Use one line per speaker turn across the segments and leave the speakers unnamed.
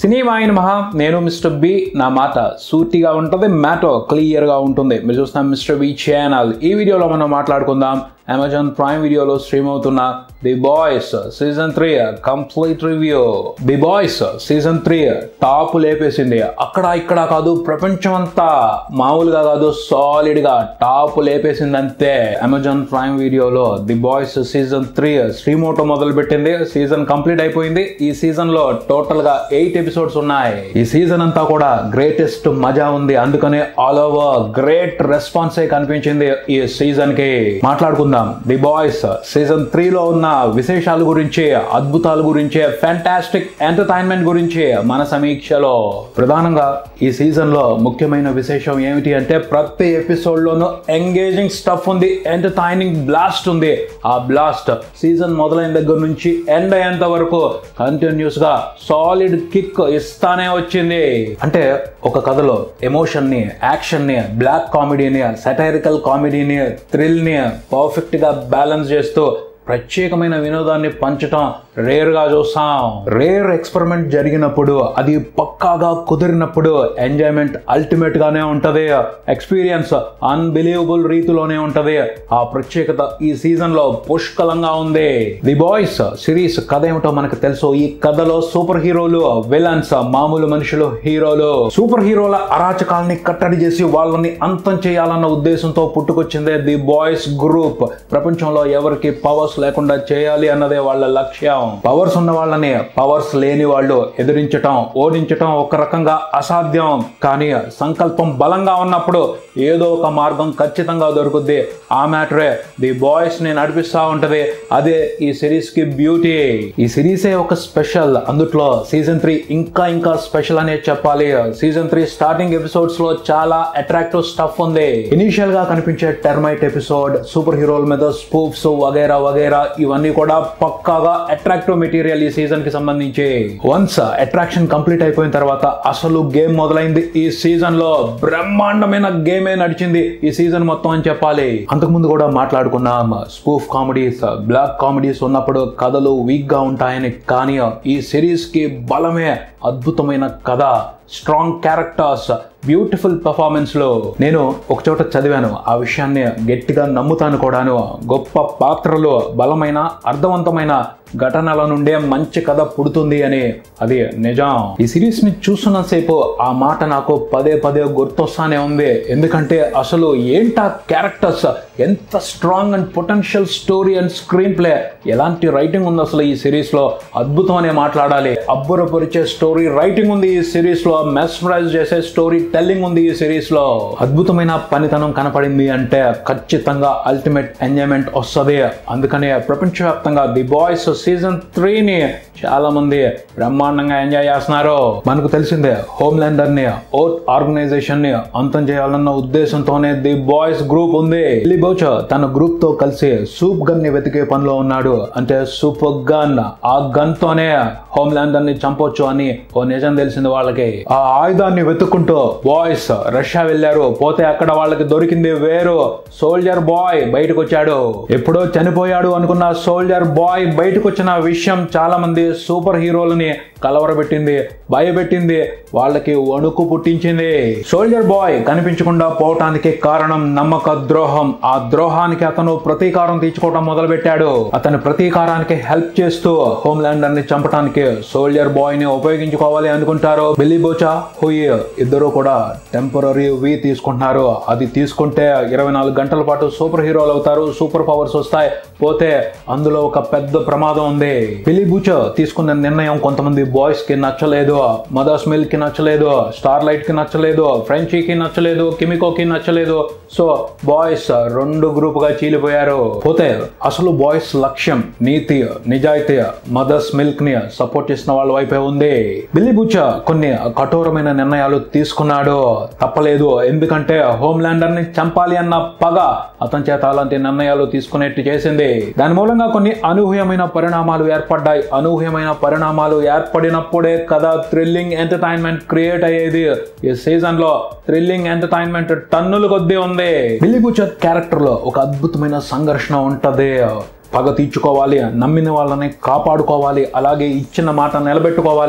cinema అయిన మహా నేను మిస్టర్ బి నా మాట సూటిగా ఉంటుంది మ్యాటర్ క్లియర్గా ఉంటుంది మీరు చూస్తున్న మిస్టర్ బి ఛానల్ ఈ వీడియోలో మనం మాట్లాడుకుందాం అమెజాన్ ప్రైమ్ వీడియోలో స్ట్రీమ్ అవుతున్న the boys season three complete review the boys season three top లేపేసింది అక్కడ ఇక్కడ కాదు ప్రపంచం అంతా మామూలుగా కాదు సాలిడ్ గా టాప్ లేపేసింది అంతే అమెజాన్ ప్రైమ్ వీడియోలో the boys season three stream out మొదలు పెట్టింది సీజన్ కంప్లీట్ అయిపోయింది ఈ సీజన్ లో టోటల్ గా ఎయిట్ ఎపిసోడ్స్ ఉన్నాయి ఈ సీజన్ అంతా కూడా గ్రేటెస్ట్ మజా ఉంది అందుకనే ఆల్ ఓవర్ గ్రేట్ రెస్పాన్సే కనిపించింది ఈ సీజన్ కి మాట్లాడుకుందాం ది బాయ్స్ సీజన్ త్రీ లో ఉన్న విశేషాల గురించి అద్భుతాల గురించి ఫ్యాంటాస్టిక్ ఎంటర్టైన్మెంట్ గురించి మన సమీక్షలో ప్రధానంగా ఈ సీజన్ లో ముఖ్యమైన విశేషం ఏమిటి అంటే ప్రతి ఎపిసోడ్ లోనూ ఎంగేజింగ్ స్టఫ్ ఉంది ఎంటర్టైనింగ్ బ్లాస్ట్ ఉంది ఆ బ్లాస్ట్ సీజన్ మొదలైన దగ్గర నుంచి ఎండ్ అయ్యేంత వరకు కంటిన్యూస్ గా సాలిడ్ కిక్ ఇస్తానే వచ్చింది అంటే ఒక కథలో ఎమోషన్ ని యాక్షన్ ని బ్లాక్ కామెడీని సెటైరికల్ కామెడీని థ్రిల్ ని పర్ఫెక్ట్ గా బ్యాలెన్స్ చేస్తూ ప్రత్యేకమైన వినోదాన్ని పంచటం రేర్ గా చూస్తాం రేర్ ఎక్స్పెరిమెంట్ జరిగినప్పుడు అది పక్కాగా కుదిరినప్పుడు ఎంజాయ్మెంట్ అల్టిమేట్ గానే ఉంటది ఎక్స్పీరియన్స్ అన్బిలీవబుల్ రీతిలోనే ఉంటది ఆ ప్రత్యేకత ఈ సీజన్ లో పుష్కలంగా ఉంది ది బాయ్స్ సిరీస్ కథ ఏమిటో మనకు తెలుసు ఈ కథలో సూపర్ హీరోలు విలన్స్ మామూలు మనుషులు హీరోలు సూపర్ హీరోల అరాచకాల్ని కట్టడి చేసి వాళ్ళని అంతం చేయాలన్న ఉద్దేశంతో పుట్టుకొచ్చిందే ది బాయ్స్ గ్రూప్ ప్రపంచంలో ఎవరికి పవర్స్ లేకుండా చేయాలి అన్నదే వాళ్ళ లక్ష్యం పవర్స్ ఉన్న వాళ్ళని పవర్స్ లేని వాళ్ళు ఎదిరించటం ఓడించటం ఒక రకంగా అసాధ్యం కానీ సంకల్పం బలంగా ఉన్నప్పుడు ఏదో ఒక మార్గం ఖచ్చితంగా దొరుకుద్ది ఆ మ్యాటరే ది బాయ్స్ ని నడిపిస్తా ఉంటది అదే ఈ సిరీస్ కి బ్యూటీ ఈ సిరీసే ఒక స్పెషల్ అందుట్లో సీజన్ త్రీ ఇంకా ఇంకా స్పెషల్ అనే చెప్పాలి సీజన్ త్రీ స్టార్టింగ్ ఎపిసోడ్స్ లో చాలా అట్రాక్టివ్ స్టఫ్ ఉంది ఇనీషియల్ గా కనిపించే టెర్మైట్ ఎపిసోడ్ సూపర్ హీరోల మీద స్పూఫ్స్ వగేరా వగేరా ఇవన్నీ కూడా పక్కాగా అట్రాక్టివ్ మెటీరియల్ ఈ సీజన్ కి సంబంధించి వన్స్ అట్రాక్షన్ కంప్లీట్ అయిపోయిన తర్వాత అసలు గేమ్ మొదలైంది ఈ సీజన్ లో బ్రహ్మాండమైన గేమే నడిచింది ఈ సీజన్ మొత్తం అని చెప్పాలి అంతకుముందు కూడా మాట్లాడుకున్నాం స్పూఫ్ కామెడీస్ బ్లాక్ కామెడీస్ ఉన్నప్పుడు కథలు వీక్ గా ఉంటాయని కానీ ఈ సిరీస్ కి బలమే అద్భుతమైన కథ స్ట్రాంగ్ క్యారెక్టర్స్ బ్యూటిఫుల్ పర్ఫార్మెన్స్ లో నేను ఒక చోట చదివాను ఆ విషయాన్ని గట్టిగా నమ్ముతాను కూడాను గొప్ప పాత్రలు బలమైన అర్థవంతమైన ఘటనల నుండే మంచి కథ పుడుతుంది అని అది నిజం ఈ సిరీస్ ని చూస్తున్నంతసేపు ఆ మాట నాకు పదే పదే గుర్తొస్తానే ఉంది ఎందుకంటే అసలు ఏంటా క్యారెక్టర్స్ ఎంత strong and potential story and screenplay ఎలాంటి రైటింగ్ ఉంది అసలు ఈ సిరీస్ లో అద్భుతం అనే మాట్లాడాలి అబ్బురపరిచే స్టోరీ రైటింగ్ ఉంది ఈ సిరీస్ లో మెస్మరైజ్ చేసే స్టోరీ టెల్లింగ్ ఉంది ఈ సిరీస్ లో అద్భుతమైన పనితనం కనపడింది అంటే ఖచ్చితంగా అల్టిమేట్ ఎంజాయ్మెంట్ వస్తుంది అందుకనే ప్రపంచవ్యాప్తంగా ది బాయ్స్ సీజన్ త్రీని చాలా మంది బ్రహ్మాండంగా ఎంజాయ్ చేస్తున్నారు మనకు తెలిసిందే హోమ్ ల్యాండర్ ని ఓట్ ఆర్గనైజేషన్ ని అంతం చేయాలన్న ఉద్దేశంతోనే ది బాయ్స్ గ్రూప్ ఉంది లిల్లీ బౌచ్ తన గ్రూప్ తో కలిసి సూప్ గన్ ని వెతికే పనిలో ఉన్నాడు అంటే సూపర్ గన్ ఆ గన్ తోనే హోమ్ ల్యాండర్ ని చంపొచ్చు అని ఓ నిజం తెలిసింది వాళ్ళకి ఆ ఆయుధాన్ని వెతుక్కుంటూ బాయ్స్ రష్యా వెళ్ళారు పోతే అక్కడ వాళ్ళకి దొరికింది వేరు సోల్జర్ బాయ్ బయటకు వచ్చాడు ఎప్పుడో చనిపోయాడు అనుకున్న సోల్జర్ బాయ్ బయటకు వచ్చిన విషయం చాలా మంది సూపర్ హీరోలని కలవరబెట్టింది భయపెట్టింది వాళ్ళకి వణుకు పుట్టించింది సోల్జర్ బాయ్ కనిపించకుండా పోవటానికి కారణం నమ్మక ద్రోహం ఆ ద్రోహానికి అతను ప్రతీకారం తీర్చుకోవటం మొదలు పెట్టాడు అతని ప్రతీకారానికి హెల్ప్ చేస్తూ హోమ్ ల్యాండర్ ని చంపడానికి సోల్జర్ బాయ్ ని ఉపయోగించుకోవాలి అనుకుంటారు బిల్లీ బోచా హుయ్ ఇద్దరు కూడా టెంపరీ వి తీసుకుంటున్నారు అది తీసుకుంటే ఇరవై నాలుగు గంటల పాటు సూపర్ హీరోలు అవుతారు సూపర్ పవర్స్ వస్తాయి పోతే అందులో ఒక పెద్ద ప్రమాదం ఉంది బిల్లీ బూచ్ తీసుకున్న నిర్ణయం కొంతమంది బాయ్స్ కి నచ్చలేదు మదర్స్ మిల్ కి నచ్చలేదు స్టార్ లైట్ కి నచ్చలేదు ఫ్రెంచీకి నచ్చలేదు కిమికోకి నచ్చలేదు సో బాయ్స్ రెండు గ్రూప్ గా చీలిపోయారు పోతే అసలు బాయ్స్ లక్ష్యం నీతి నిజాయితీ మదర్స్ మిల్క్ ని సపోర్ట్ చేసిన వాళ్ళ వైపే ఉంది బిల్లీ బుచ్చ కొన్ని కఠోరమైన నిర్ణయాలు తీసుకున్నాడు తప్పలేదు ఎందుకంటే హోమ్ ల్యాండర్ ని చంపాలి అన్న పగ అతని చేత అలాంటి నిర్ణయాలు తీసుకునేట్టు చేసింది దాని మూలంగా కొన్ని అనూహ్యమైన పరిణామాలు ఏర్పడ్డాయి అనూహ్యమైన పరిణామాలు ఏర్పడినప్పుడే కదా థ్రిల్లింగ్ ఎంటర్టైన్మెంట్ క్రియేట్ అయ్యేది ఈ సీజన్ లో థ్రిల్లింగ్ ఎంటర్టైన్మెంట్ టన్నులు కొద్దీ ఉంది బిల్లీ బుచ్చర్ క్యారెక్టర్ లో ఒక అద్భుతమైన సంఘర్షణ ఉంటది పగ తీర్చుకోవాలి నమ్మిన వాళ్ళని కాపాడుకోవాలి అలాగే ఇచ్చిన మాట నిలబెట్టుకోవాలి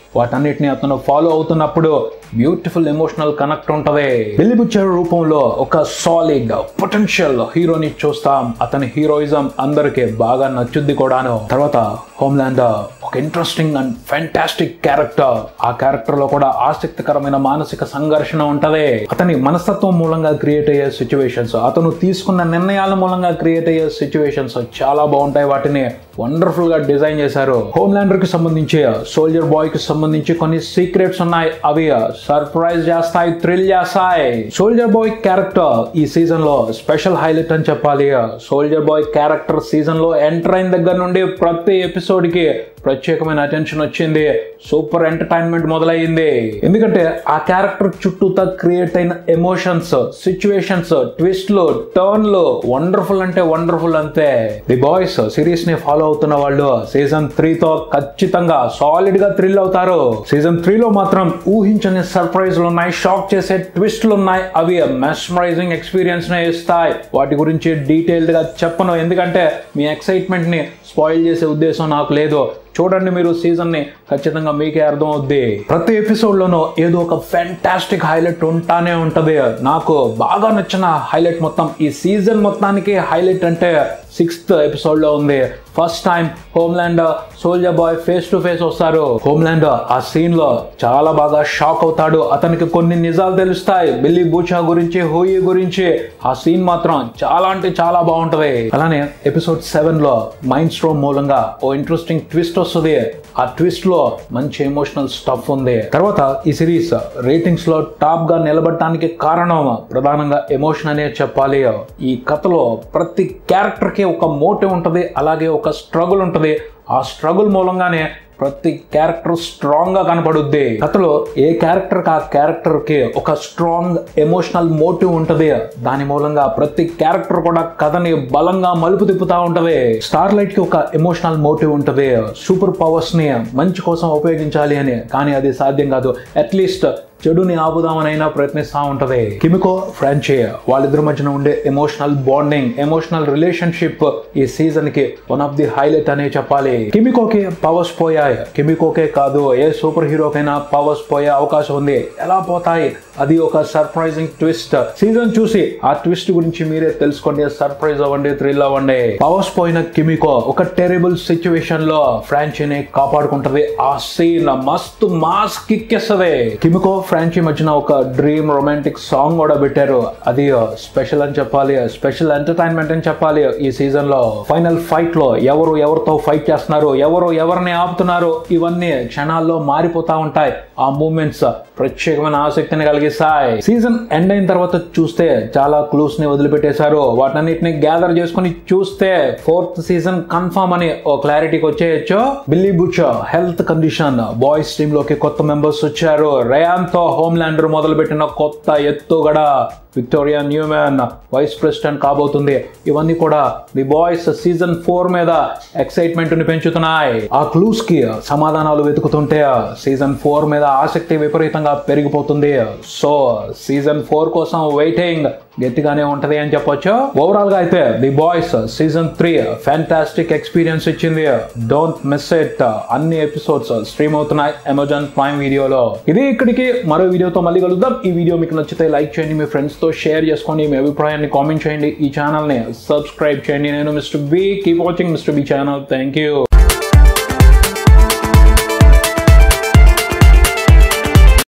వాటన్నిటిని అతను ఫాలో అవుతున్నప్పుడు బ్యూటిఫుల్ ఎమోషనల్ కనెక్ట్ ఉంటది బిల్లి బుచ్చర్ రూపంలో ఒక సాలిడ్ పొటెన్షియల్ హీరోని చూస్తాం అతని హీరోయిజం అందరికి బాగా నచ్చుద్ది కూడాను తర్వాత హోమ్లాండ్ ఒక ఇంట్రెస్టింగ్ అండ్ ఫ్యాంటాస్టిక్ క్యారెక్టర్ ఆ క్యారెక్టర్ లో కూడా ఆసక్తికరమైన మానసిక సంఘర్షణ ఉంటది అతని మనస్తత్వం మూలంగా క్రియేట్ అయ్యే సిచ్యువేషన్స్ అతను తీసుకున్న నిర్ణయాల మూలంగా క్రియేట్ అయ్యే సిచ్యువేషన్స్ చాలా బాగుంటాయి వాటిని వండర్ఫుల్ గా డిజైన్ చేశారు హోమ్లాండర్ కి సంబంధించి సోల్జర్ బాయ్ కి సంబంధించి కొన్ని సీక్రెట్స్ ఉన్నాయి అవి సర్ప్రైజ్ చేస్తాయి థ్రిల్ చేస్తాయి సోల్జర్ బాయ్ క్యారెక్టర్ ఈ సీజన్ లో స్పెషల్ హైలైట్ అని చెప్పాలి సోల్జర్ బాయ్ క్యారెక్టర్ సీజన్ లో ఎంటర్ అయిన దగ్గర నుండి ప్రతి ఎపిసోడ్ కి ప్రత్యేకమైన అటెన్షన్ వచ్చింది సూపర్ ఎంటర్టైన్మెంట్ మొదలైంది ఎందుకంటే ఆ క్యారెక్టర్ చుట్టూతా క్రియేట్ అయిన ఎమోషన్స్ సిచ్యువేషన్స్ ట్విస్ట్లు టర్న్లు వండర్ఫుల్ అంటే వండర్ఫుల్ అంతే ది బాయ్స్ సిరీస్ ని ఫాలో అవుతున్న వాళ్ళు సీజన్ త్రీ తో ఖచ్చితంగా సాలిడ్ గా థ్రిల్ అవుతారు సీజన్ త్రీ లో మాత్రం ఊహించని సర్ప్రైజ్లు ఉన్నాయి షాక్ చేసే ట్విస్ట్లు ఉన్నాయి అవి మెస్మరైజింగ్ ఎక్స్పీరియన్స్ నే ఇస్తాయి వాటి గురించి డీటెయిల్డ్ గా చెప్పను ఎందుకంటే మీ ఎక్సైట్మెంట్ ని స్పాయిల్ చేసే ఉద్దేశం నాకు లేదు చూడండి మీరు సీజన్ ని ఖచ్చితంగా మీకే అర్థం అవుద్ది ప్రతి ఎపిసోడ్ లోనూ ఏదో ఒక ఫ్యాంటాస్టిక్ హైలైట్ ఉంటానే ఉంటది నాకు బాగా నచ్చిన హైలైట్ మొత్తం ఈ సీజన్ మొత్తానికి హైలైట్ అంటే సిక్స్త్ ఎపిసోడ్ లో ఉంది first time Homelander Soldier Boy face to face వస్తారు హోమ్లాండ్ ఆ సీన్ లో చాలా బాగా షాక్ అవుతాడు అతనికి కొన్ని నిజాలు తెలుస్తాయి బిల్లీ బూచా గురించి హూయి గురించి ఆ సీన్ మాత్రం చాలా అంటే చాలా బాగుంటది అలానే ఎపిసోడ్ సెవెన్ లో మైండ్ స్ట్రోమ్ మూలంగా ఓ ఇంట్రెస్టింగ్ ట్విస్ట్ వస్తుంది ఆ ట్విస్ట్ లో మంచి ఎమోషనల్ స్టఫ్ ఉంది తర్వాత ఈ సిరీస్ రేటింగ్స్ లో టాప్ గా నిలబడటానికి కారణం ప్రధానంగా ఎమోషన్ అనే చెప్పాలి ఈ కథలో ప్రతి క్యారెక్టర్ కి ఒక మోటివ్ ఉంటది అలాగే ఒక స్ట్రగుల్ ఉంటది ఆ స్ట్రగుల్ మూలంగానే ప్రతి క్యారెక్టర్ స్ట్రాంగ్ గా కనపడుద్ది కథలో ఏ క్యారెక్టర్ కి ఆ క్యారెక్టర్ కి ఒక స్ట్రాంగ్ ఎమోషనల్ మోటివ్ ఉంటది దాని మూలంగా ప్రతి క్యారెక్టర్ కూడా కథని బలంగా మలుపు తిప్పుతా ఉంటది స్టార్ లైట్ కి ఒక ఎమోషనల్ మోటివ్ ఉంటది సూపర్ పవర్స్ ని మంచి కోసం ఉపయోగించాలి అని కానీ అది సాధ్యం కాదు అట్లీస్ట్ చెడుని ఆపుదామనైనా ప్రయత్నిస్తూ ఉంటది కిమికో ఫ్రాంచే వాళ్ళిద్దరి మధ్యన ఉండే ఎమోషనల్ బాండింగ్ ఎమోషనల్ రిలేషన్షిప్ ఈ సీజన్ కి వన్ ఆఫ్ ది హైలైట్ అనే చెప్పాలి కిమికోకి పవర్స్ పోయాయి కిమికోకే కాదు ఏ సూపర్ హీరోకైనా పవర్స్ పోయే అవకాశం ఉంది ఎలా పోతాయి అది ఒక సర్ప్రైజింగ్ ట్విస్ట్ సీజన్ చూసి ఆ ట్విస్ట్ గురించి మీరే తెలుసుకోండి సర్ప్రైజ్ అవ్వండి థ్రిల్ అవ్వండి పవర్స్ పోయిన కిమికో ఒక టెరిబుల్ సిచ్యువేషన్ లో ఫ్రాంచీని కాపాడుకుంటది ఆ సీన్ మస్తు మాస్ కిక్కేస్తుంది కిమికో ఫ్రాంచీ మధ్యన ఒక డ్రీమ్ రొమాంటిక్ సాంగ్ కూడా పెట్టారు అది స్పెషల్ అని చెప్పాలి స్పెషల్ ఎంటర్టైన్మెంట్ అని చెప్పాలి ఈ సీజన్ లో ఫైనల్ ఫైట్ లో ఎవరు ఎవరితో ఫైట్ చేస్తున్నారు ఎవరు ఎవరిని ఆపుతున్నారు ఇవన్నీ క్షణాల్లో మారిపోతా ఉంటాయి ఆ మూమెంట్స్ ప్రత్యేకమైన ఆసక్తిని కలిగిస్తాయి సీజన్ ఎండ్ అయిన తర్వాత చూస్తే చాలా క్లూస్ ని వదిలిపెట్టేశారు వాటన్నిటిని గ్యాదర్ చేసుకుని చూస్తే ఫోర్త్ సీజన్ కన్ఫర్మ్ అని ఓ క్లారిటీకి వచ్చేయచ్చు Billy Butch health condition boys team లోకి కొత్త మెంబర్స్ వచ్చారు రయాన్ తో హోమ్లాండర్ మొదలుపెట్టిన కొత్త ఎత్తుగడ విక్టోరియా న్యూమ్యాన్ వైస్ ప్రెసిడెంట్ కాబోతుంది ఇవన్నీ కూడా ది బాయ్స్ సీజన్ ఫోర్ మీద ఎక్సైట్మెంట్ ని పెంచుతున్నాయి ఆ క్లూస్ కి సమాధానాలు వెతుకుతుంటే సీజన్ ఫోర్ మీద ఆసక్తి విపరీతంగా పెరిగిపోతుంది సో సీజన్ ఫోర్ కోసం వెయిటింగ్ గట్టిగానే ఉంటది అని చెప్పొచ్చు ఓవరాల్ గా అయితే the boys season three fantastic experience ఇచ్చింది డోంట్ మిస్ ఇట్ అన్ని ఎపిసోడ్స్ స్ట్రీమ్ అవుతున్నాయి అమెజాన్ ప్రైమ్ వీడియోలో ఇది ఇక్కడికి మరో వీడియోతో మళ్ళీ కలుద్దాం ఈ వీడియో మీకు నచ్చితే లైక్ చేయండి మీ ఫ్రెండ్స్ తో షేర్ చేసుకోండి మీ అభిప్రాయాన్ని కామెంట్ చేయండి ఈ ఛానల్ ని సబ్స్క్రైబ్ చేయండి నేను Mr B keep watching Mr B channel thank you